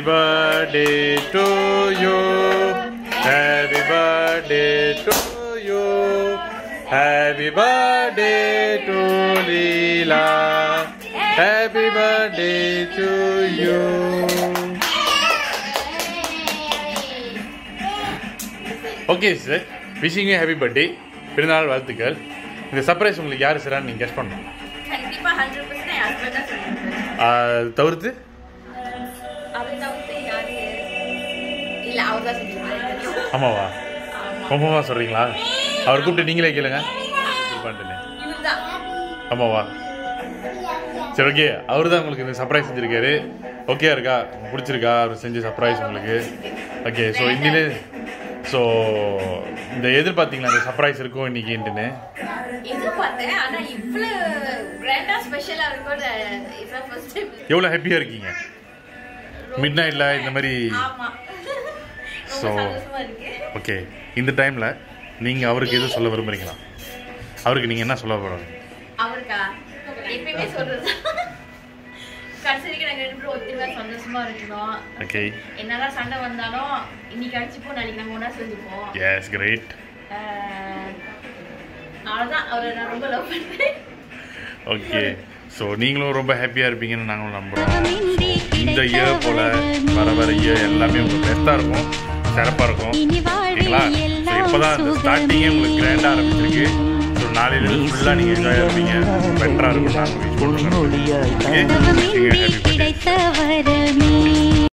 birthday to you. Happy birthday to you. Happy birthday to Leela. Happy birthday to you. Okay sir wishing happy birthday பிறந்தநாள் வாழ்த்துக்கள் இந்த surprise உங்களுக்கு யார் sir நீங்கள் guest பண்ணணும் கண்டிப்பா ஹண்ட்ரட் பர்சன்ட் என் husband தான் சொல்லியிருக்காரு ஆஹ், தவிர்த்து அவர் தவிர்த்து யாரு இல்ல அவர் தான் சொல்லியிருக்காரு ஆமாவா ரொம்பவா சொல்கிறீங்களா அவர் கூப்பிட்டு நீங்களே கேளுங்க இது பண்ணிட்டேனே. இவர் தான் ஆமாவா சரி ஓகே அவர் தான் உங்களுக்கு இந்த சர்ப்ரைஸ் செஞ்சுருக்காரு ஓகே இருக்கா உங்களுக்கு பிடிச்சிருக்கா அவர் செஞ்ச சர்ப்ரைஸ் உங்களுக்கு ஓகே ஸோ இன்னிலே ஸோ இந்த எதிர்பார்த்தீங்களா இந்த சர்ப்ரைஸ் இருக்கும் இன்னைக்குன்ட்டுன்னு எதிர்பார்த்தேன் ஆனா இவ்வளவு கிராண்டா ஸ்பெஷலா இருக்கும் இதான் ஃபர்ஸ்ட் டைம் எவ்வளோ ஹாப்பியாக இருக்கீங்க மிட் நைட்டில் இந்த மாதிரி ஆமா So- ரொம்ப சந்தோஷமா இருக்கு ஓகே இந்த டைமில் நீங்கள் அவருக்கு எதுவும் சொல்ல விரும்புறீங்களா அவருக்கு நீங்கள் என்ன சொல்ல போகிறீங்க அவருக்கா எப்பயுமே சொல்றது கடைசி வரைக்கும் நாங்க ரெண்டு பேரும் ஒத்துமையா சந்தோஷமா இருக்கணும் ஓகே என்னதான் சண்டை வந்தாலும் இன்னைக்கு அடிச்சுப்போம் நாளைக்கு நாங்க ஒண்ணா செஞ்சுப்போம் எஸ் கிரேட் ஆஹ், அவ்வளவுதான் அவரை நான் ரொம்ப லவ் பண்றேன் ஓகே ஸோ நீங்களும் ரொம்ப ஹாப்பியாக இருப்பீங்கன்னு நாங்களும் நம்புகிறோம் இந்த இயர் போல் வர வர இயர் எல்லாமே உங்களுக்கு பெஸ்ட்டாக இருக்கும் சிறப்பாக இருக்கும் ஓகேங்களா ஸோ இப்போ தான் இந்த ஸ்டார்டிங்கே உங்களுக்கு கிராண்டாக ஆரம்பிச்சிருக்கு ஸோ நாளையிலேருந்து ஃபுல்லாக நீங்கள் என்ஜாய் இருப்பீங்க பெட்டராக இருக்கும் நாங்கள் விஷ் பண்ணுறோம் ஓகே ஹாப்பி பர்த்டே கிடைத்த வரமே